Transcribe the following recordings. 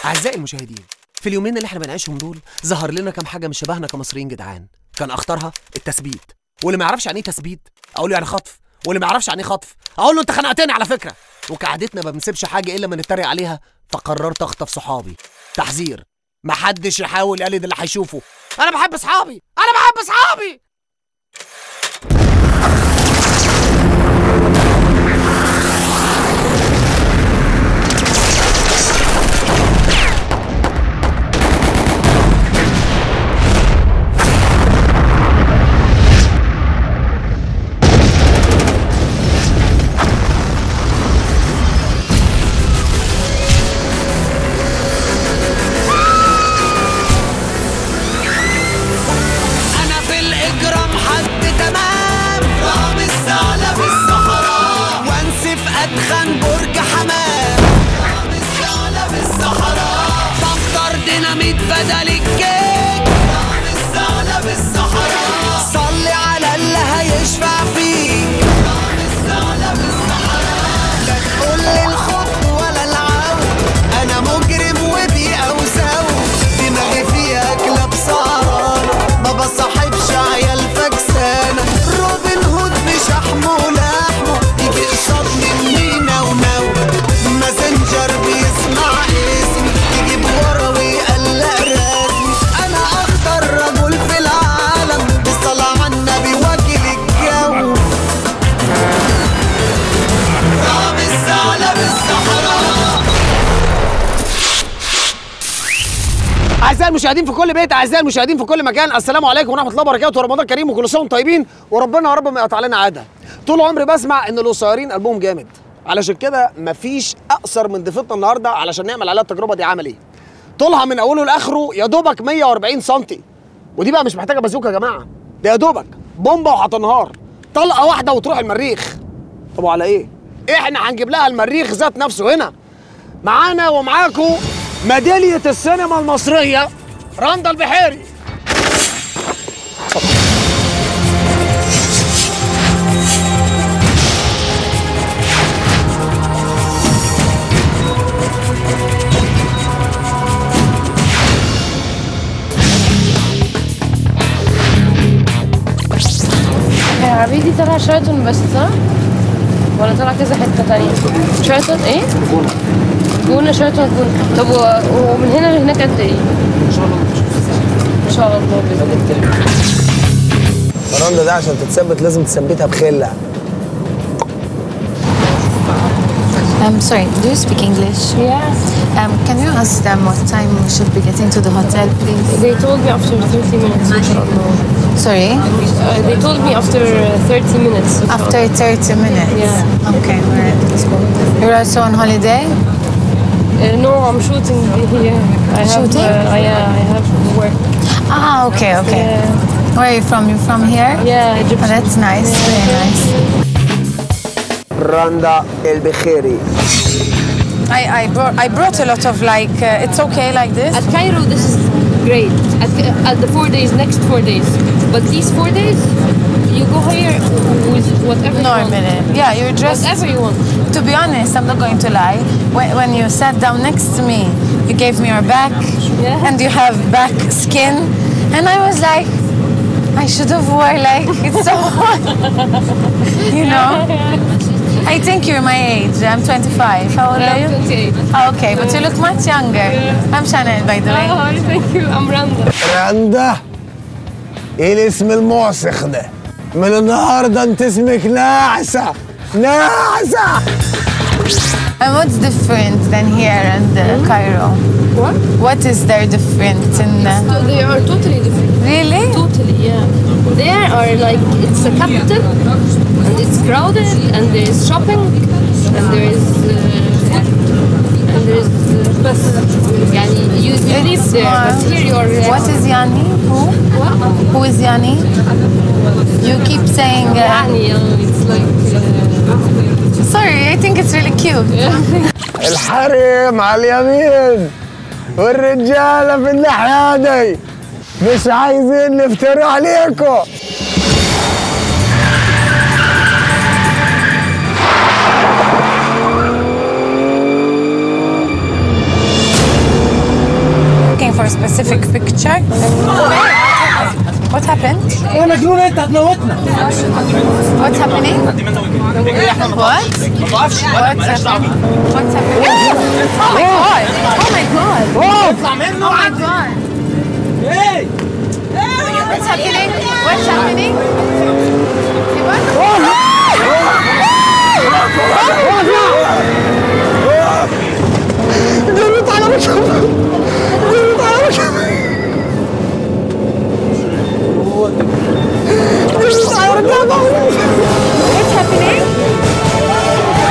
أعزائي المشاهدين في اليومين اللي احنا بنعيشهم دول ظهر لنا كام حاجة مش شبهنا كمصريين جدعان كان أخطرها التثبيت واللي ما يعرفش يعني ايه تثبيت أقول له يعني خطف واللي ما يعرفش يعني ايه خطف أقول له أنت خنقتني على فكرة وكعادتنا ما بنسيبش حاجة إلا ما نتريق عليها فقررت أخطف صحابي تحذير محدش يحاول يقلد اللي هيشوفه أنا بحب صحابي أنا بحب صحابي انا في الاجرام حد تمام رامز ثعلب الصحراء وانسف ادخن برج حمام رامز ثعلب الصحراء بختار ديناميت بدل الكيك رامز ثعلب الصحراء صلي على اللي هيشفع فيك رامز ثعلب الصحراء لا تقول لي الخط ولا العون انا مجرم وبيئة وساوي دماغي فيها كلاب سهران ما بصاحبش عيال فكسانة روبن هود بشحمه ولحمه يجي قصاد مني نو نو ماسنجر بيسمع اسمي يجيب ورا ويقلق راسي انا اخطر رجل في العالم بالصلاة على النبي واكل الجو رامز ثعلب الصحراء أعزائي المشاهدين في كل بيت أعزائي المشاهدين في كل مكان السلام عليكم ورحمة الله وبركاته ورمضان كريم وكل سنة وانتم طيبين وربنا يا رب ما يقطع لنا عادة طول عمري بسمع إن القصيرين قلبهم جامد علشان كده مفيش أقصر من ضيفتنا النهاردة علشان نعمل عليها التجربة دي عمل إيه طولها من أوله لآخره يا دوبك 140 سم ودي بقى مش محتاجة بازوكا يا جماعة ده يا دوبك بومبا وهتنهار طلقة واحدة وتروح المريخ طب وعلى إيه؟ إحنا هنجيب لها المريخ ذات نفسه هنا معانا ومعاكم ميدالية السينما المصرية رندا البحيري العربية دي طالعة شيراتون بس صح؟ ولا طالعة كذا حتة تانية؟ شيراتون ايه؟ جونة شيراتون جونة طب و- ومن هنا لهناك قد ايه؟ ان شاء الله ان شاء الله بإذن الله فرندا ده عشان تتثبت لازم تثبتها بخله Um, sorry, do you speak English? Yeah. Um, can you ask them what time we should be getting to the hotel, please? They told me after 30 minutes ان شاء الله Sorry? Uh, they told me after uh, 30 minutes إن شاء After 30 minutes? Yeah. Okay, alright. You're also on holiday? الله. Uh, no, I'm shooting here. I have, Shooting? Uh, I, uh, I have work. Ah, okay, okay. Yeah. Where are you from? You're from here? Yeah, Oh, Egyptian. that's nice, very nice. رندا البخيري I, I, brought, I brought a lot of like, uh, it's okay like this? At Cairo, this is great. At, at the four days, next four days. But these four days, you go here with whatever you want. Normally. Yeah, you're dressed. Whatever you want. To be honest, I'm not going to lie. When, when you sat down next to me, you gave me your back, Yeah. and you have back skin, and I was like, I should have worn like it's so hot, you know. I think you're my age. I'm 25. How old are you? I'm 28. Oh, okay, but you look much younger. I'm Chanel, by the way. Oh, thank you. I'm Randa. رندا ايه الاسم الموسخ ده من النهارده انت اسمك ناعسه ناعسه And what's different than here and uh, Cairo? What? What is there different in? Uh, They are totally different. really? Totally, yeah. There are like, it's a capital, and it's crowded, and there is shopping, and there is uh, food, and there is uh, بس يعني you, you live there, but here you are What is Yani? Who? Who is Yani? You keep saying. Uh, يعني uh, it's like uh, sorry, I think it's really cute. الحريم على اليمين والرجاله في الناحيه دي مش عايزين نفتروا عليكم for a specific picture. What happened? ايه مجنون انت هتموتنا What's happening? What? What's happening? What's happening? Oh my god! Oh my god! اطلع منه Oh my god! ايه What's happening? What's happening? جريت على وجهه جريت على وجهه جريت على وجهه What's happening?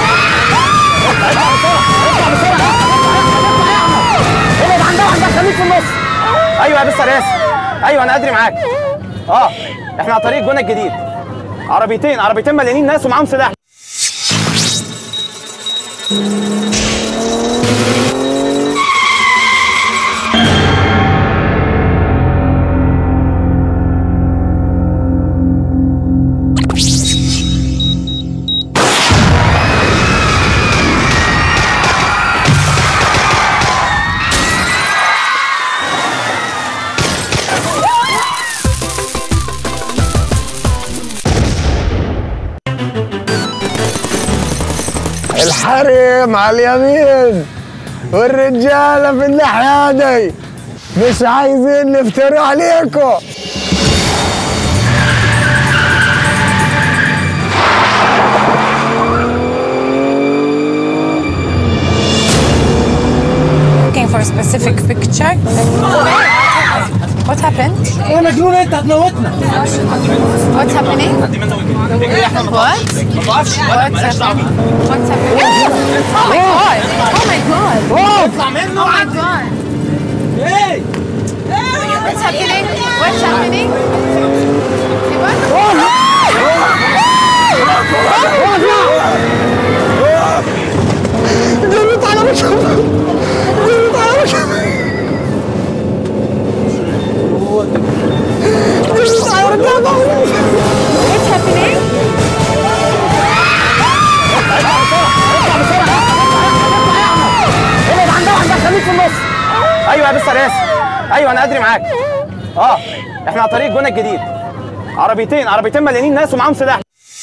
ابعد عن ده وعن ده خليك في النص ايوه يا بس راسي ايوه انا ادري معاك اه احنا على طريق جونه الجديد عربيتين عربيتين مليانين ناس ومعاهم سلاح الحريم على اليمين والرجالة في الناحية دي مش عايزين نفتري عليكم Looking for a specific picture. What happened? ايه مجنون انت هتموتنا What's happening? What? What's happening? What's happening? Oh my god! Oh my god! اطلع منه Oh my god! ايه What's happening? What's happening? جريت على وجهه جريت على وجهه جريت على وجهه What's happening? ابعد عن ده وعن ده خليك في النص ايوه يا بس راسي ايوه انا ادري معاك اه احنا على طريق جونه الجديد عربيتين عربيتين مليانين ناس ومعاهم سلاح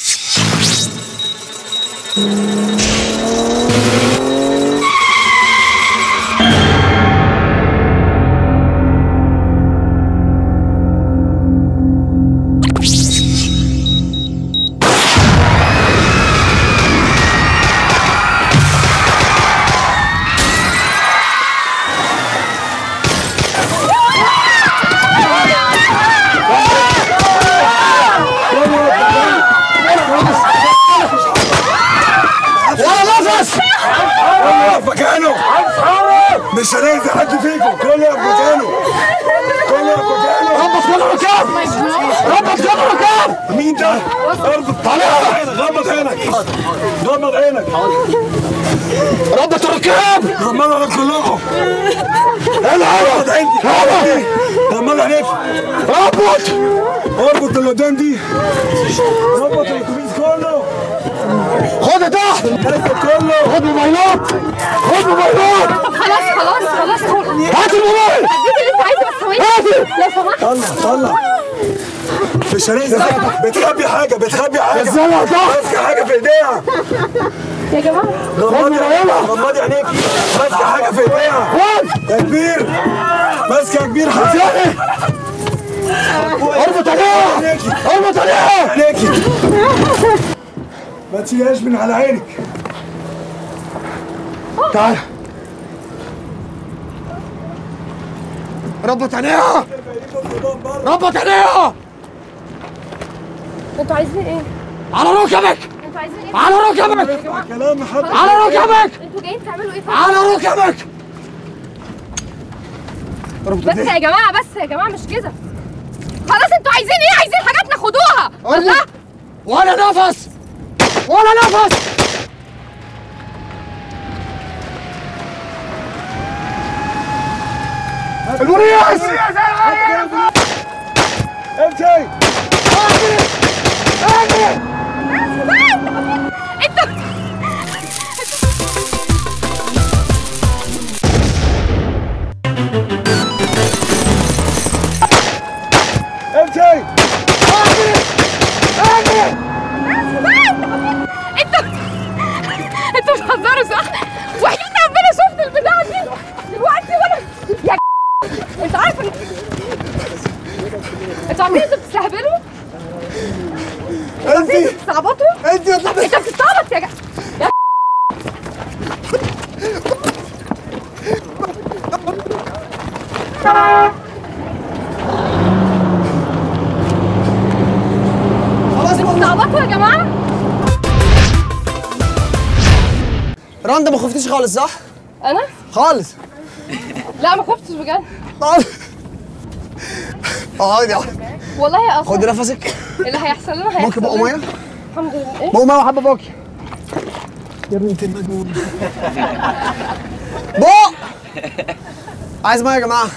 ولا نفس يقف مكانه مش هننزل حد فيكم كله يقف مكانه كله يقف مكانه ربط كل ركاب ربط كل ركاب مين ده؟ اربط طالع غمض عينك غمض عينك ربط الركاب غمض عينك كلكم العب غمض عينك غمض عينك ربط اربط اللي قدام دي ربط الاتوبيس كله خد تحت اربط كله خد موبايلات خد موبايلات خلاص خلاص خلاص هات الموبايل اديك اللي انت عايزه بس ثواني هاتي لو سمحت طلع طلع مش هننزل بتخبي حاجه بتخبي حاجه نزلها تحت ماسكه حاجه في ايديها يا جماعه غمضي عينك غمضي عينيك ماسكه حاجه في ايديها خد يا كبير ماسكه يا كبير حاجه زيادة اربط عليها اربط عليها عينيكي ما تشيلهاش من على عينك تعال ربط عينيها ربط عينيها انتوا عايزين ايه؟ على ركبك انتوا عايزين ايه؟ على ركبك كلام حد على ركبك انتوا جايين تعملوا ايه؟ طيب؟ على ركبك بس يا جماعه بس يا جماعه مش كده خلاص انتوا عايزين ايه؟ عايزين حاجاتنا خدوها الله ولا نفس ولا نفس البوليس امشي انت رندا ما خفتيش خالص صح؟ انا خالص لا ما خفتش بجد خالص اقعدي اقعدي والله اصلا خدي نفسك اللي هيحصل لنا هيحصل ممكن بقى لنا. ميه الحمد لله ايه بقى ميه وحبه باكي يا ابني انت المجنون بق عايز ميه يا جماعه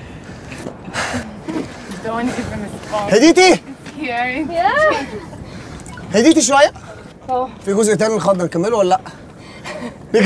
هديتي يا هديتي شويه اه في جزء تاني من الخضه نكمله ولا لا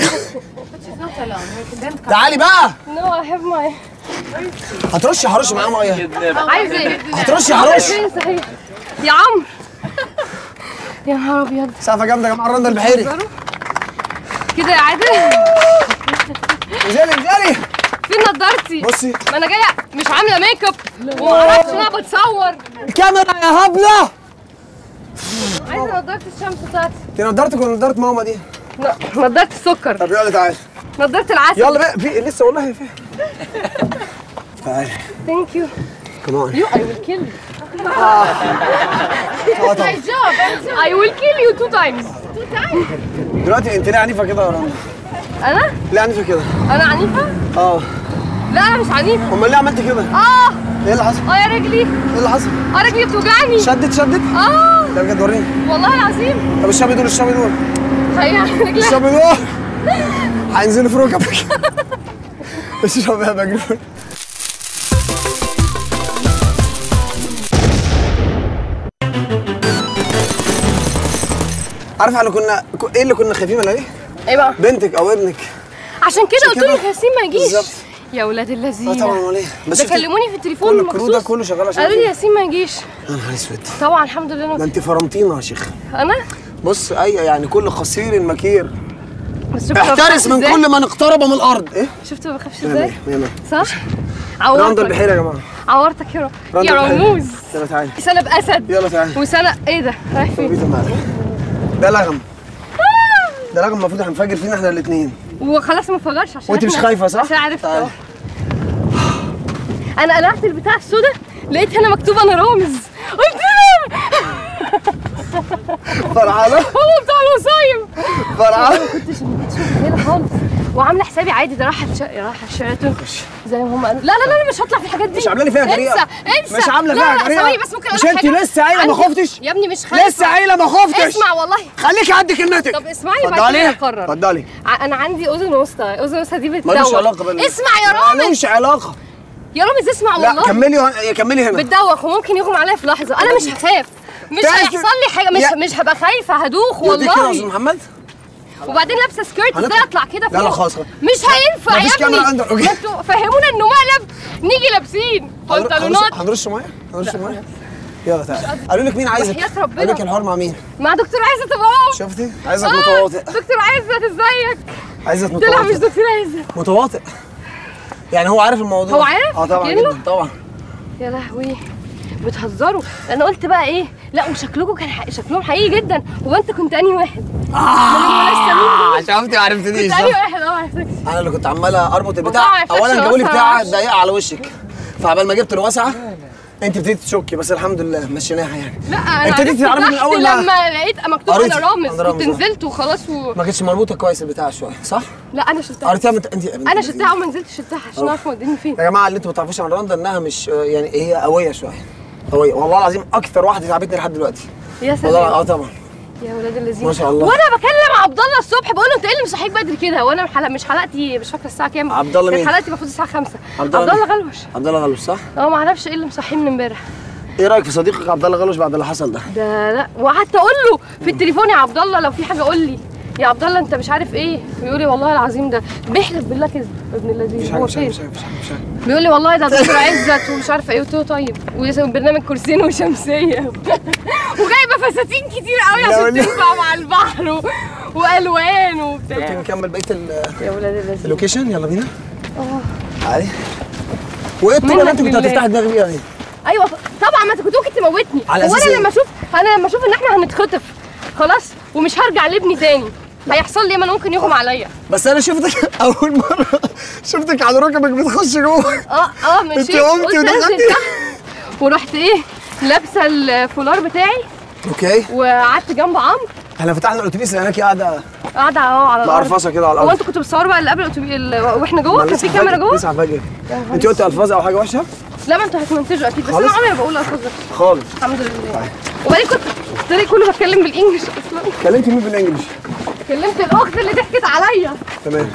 تعالي بقى نو اي هاف ماي هترشي هرش معاه ميه عايز ايه؟ هترشي هرش فين صحيح يا عمرو يا نهار ابيض سقفه جامده يا جماعه رندا البحيري كده يا عادل انزلي انزلي فين نضارتي؟ بصي ما انا جايه مش عامله ميك اب ومعرفش ان انا بتصور الكاميرا يا هبله عايزه نضاره الشمس بتاعتي دي نضارتك ولا نضاره ماما دي ن- نضاره السكر طب يلا تعالي نضاره العسل يلا بقى في لسه والله في تعالي ثانك يو كمان يو اي ويل كيل اه طبعا اي ويل كيل يو تو تايمز دلوقتي انت ليه عنيفه كده يا رنا انا ليه عنيفه كده انا عنيفه اه لا انا مش عنيفه امال ليه عملت كده اه ايه اللي حصل اه يا رجلي ايه اللي حصل اه رجلي بتوجعني شدت شدت اه لا بجد وريني والله العظيم طب الشاب دول الشاب دول هي رجلي الشاب دول هينزلوا في ركبك الشاب يا مجنون عارف احنا كنا ايه اللي كنا خايفين من ايه؟ ايه بقى بنتك او ابنك عشان كده عشان قلت كده. لك ياسين ما يجيش بالظبط. يا ولاد اه اللذين طبعا امال ايه؟ ده شفتي كلموني في التليفون كل الكرو ده مخصوص كله شغال عشان قالوا لي كده. ياسين ما يجيش يا نهار اسود طبعا الحمد لله ده أنا- انت فرمتينا يا شيخ انا بص اي يعني كل خصير مكير بس شفت احترس بخافش من إزاي؟ كل من اقترب من الارض ايه؟ شفت ما بخافش مية ازاي مية، مية مية. صح رندا عورتك البحيره يا جماعه عورتك يا رو- رندا يا البحيرة. رموز يلا تعالي سنه باسد يلا تعالي وسنه ايه ده رايح فين بيت المعلم ده لغم ده لغم المفروض هنفجر فينا احنا الاثنين وخلاص ما انفجرش عشان وانت مش إحنا- خايفة، صح؟ عشان عرفت تعالي. اه انا قلعت البتاع السودا لقيت هنا مكتوب انا رامز قلت له فرعانه هو بتاع المصايب فرعانه كنتش ما كنتش متخيله خالص وعامله حسابي عادي ده راح الش... راح الشيراتون زي ما هم قالوا لا لا لا أنا مش هطلع في الحاجات دي مش عامله لي فيها جريئه انسى انسى مش عامله لا، فيها لا، جريئه ثواني بس ممكن مش أقول لك انت حاجة؟ لسه قايله ما عندي- خفتش يا ابني مش خايفه لسه قايله ما خفتش اسمع والله خليكي قد كلمتك طب اسمعي وبعد كده اتفضلي اقرر اتفضلي ع- انا عندي اذن وسطى اذن وسطى دي بتدوخ ملوش علاقه بال اسمع يا رامز ملوش علاقه يا رامز اسمع لا والله كملي هن- كملي هنا بتدوخ وممكن يغمى عليا في لحظه انا مش هخاف مش تعرف- هيحصل لي حاجه مش يا- مش هبقى خايفه هدوخ يرضيك كده يا استاذ والله محمد وبعدين لابسه سكيرت هنطلع. ازاي اطلع كده لا، لا، فوق؟ خلاص، خلاص. مش هينفع مفيش يا ابني كاميرا أندر، أوكي. ما انتوا فهمونا انه مقلب نيجي لابسين هنر- بنطلونات هنرش- هنرش ميه هنرش ميه يلا تعالى قالوا لك مين عايزك وحياة ربنا. قالوا لك الحوار مع مين مع دكتور عزت ابو عوف شفتي عايزك آه، متواطئ دكتور عزت ازيك عايزك طلع مش متواطئ دكتور عزت متواطئ يعني هو عارف الموضوع هو عارف؟ اه طبعا فاكرينه؟ جدا طبعا يا لهوي بتهزروا انا قلت بقى ايه لا وشكلكم كان حق... شكلهم حقيقي جدا هو انت كنت انهي واحد اه شفتي ما عرفتنيش كنت انهي صح؟ واحد اه ما عرفتكش انا اللي كنت عمال اربط والله البتاع ما عرفتش اولا جابوا لي أوصل بتاع معرفش. ضيقه على وشك فعبال ما جبت الواسعه انت ابتديت تشكي بس الحمد لله مشيناها يعني لا انا ابتديتي عرفت تعرفي من تحت أول ما- لما لقيت مكتوب انا قريتي. رامز أنا رامز، كنت آه. نزلت وخلاص و... ما كانتش مربوطه كويس البتاع شويه صح؟ لا انا شلتها قريتيها من انت انا شلتها اول ما نزلت شلتها عشان اعرف موديني فين يا جماعه اللي انتوا ما تعرفوش عن رندا انها مش يعني هي قويه شويه قويه والله العظيم اكتر واحده تعبتني لحد دلوقتي يا والله سلام اه طبعا يا ولاد اللذين ما شاء الله. وانا بكلم عبد الله الصبح بقول له انت ايه اللي مصحيك بدري كده وانا حلق مش حلقتي مش فاكره الساعه كام عبد الله كانت مين؟ حلقتي المفروض الساعه 5 عبد عبد الله الله غلوش عبد الله غلوش صح؟ اه ما اعرفش ايه اللي مصحيه من امبارح ايه رايك في صديقك عبد الله غلوش بعد اللي حصل ده؟ ده لا وقعدت اقول له في التليفون يا عبد الله لو في حاجه قول لي يا عبد الله انت مش عارف ايه بيقول لي والله العظيم ده بيحلف بالله كذب ابن مش اللذين حاجه هو مش حاجه فين مش حاجه مش حاجه مش حاجه بيقول لي والله ده دكتور عزت ومش عارفه ايه قلت له طيب وبرنامج كرسيين وشمسيه وجايبه فساتين كتير قوي لا عشان والله. تنفع مع البحر و... والوان وبتاع تيجي نكمل بقيه ال- يا ولاد اللذين اللوكيشن يلا بينا اه تعالي وايه الطرق اللي انت منك كنت لله. هتفتحي دماغي بيها دي؟ ايوه طبعا ما انت كنت ممكن تموتني على هو أساس انا إيه؟ لما اشوف انا لما اشوف ان احنا هنتخطف خلاص ومش هرجع لابني تاني هيحصل لي إيه؟ ما أنا ممكن يغمى عليا بس انا شفتك اول مره شفتك على ركبك بتخش جوه اه اه مشيت أنت قمتي قلت أنزل ودخلتي؟ تحت. ورحت ايه لابسه الفولار بتاعي اوكي وقعدت جنب عمرو احنا فتحنا الاتوبيس لقيناكي قاعده قاعده اهو على الارض مقرفصه كده على هو الارض انتوا كنتوا بتصوروا بقى اللي قبل الأتوبيس- ال- واحنا جوه كان في كاميرا جوه لسه فاجئ انت قلت الفاظ او حاجه وحشه لا ما انتوا هتمنتجوا اكيد بس خالص؟ انا عمري ما بقول الفاظ خالص الحمد لله وبعدين كنت الطريق كله بتكلم بالانجلش اصلا كلمتي مين بالانجلش كلمت الاخت اللي ضحكت عليا تمام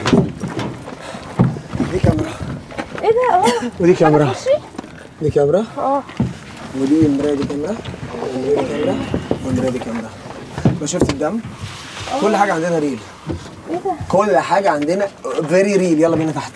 دي كاميرا ايه ده اه ودي كاميرا دي كاميرا اه ودي المرايه دي كاميرا والمرايه دي كاميرا والمرايه دي كاميرا بشرة الدم كل حاجه عندنا ريل كل حاجه عندنا فيري ريل يلا بينا تحت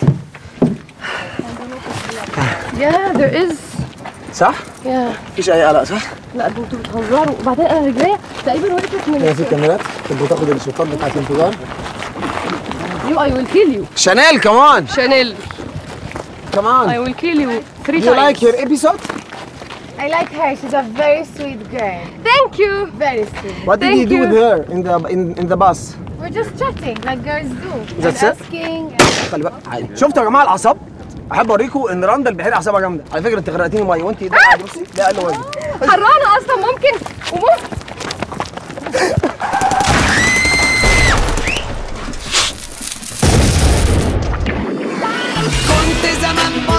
يا there is صح يا مفيش اي قلق صح لا ده انتوا بتهزروا وبعدين انا رجليا تقريبا وقفت هنا من في كاميرات كنت بتاخد السلطات بتاعت الانفجار يو اي ويل كيل يو شانيل كمان شانيل اي كمان ويل كيل يو 3 You like times your episode? I like her. She's a very sweet girl. thank you Very sweet. What did Thank you do you. with her in the in, in the bus? We're just chatting like girls do. That's and it? asking. خلي بالك عادي شفتوا يا جماعه الاعصاب؟ احب اوريكم ان رندا البحيري اعصابها جامده على فكره انت غرقتيني ميه وانت ده قاعد بصي ده اقل وزن حرانه اصلا ممكن وممكن كنت زمان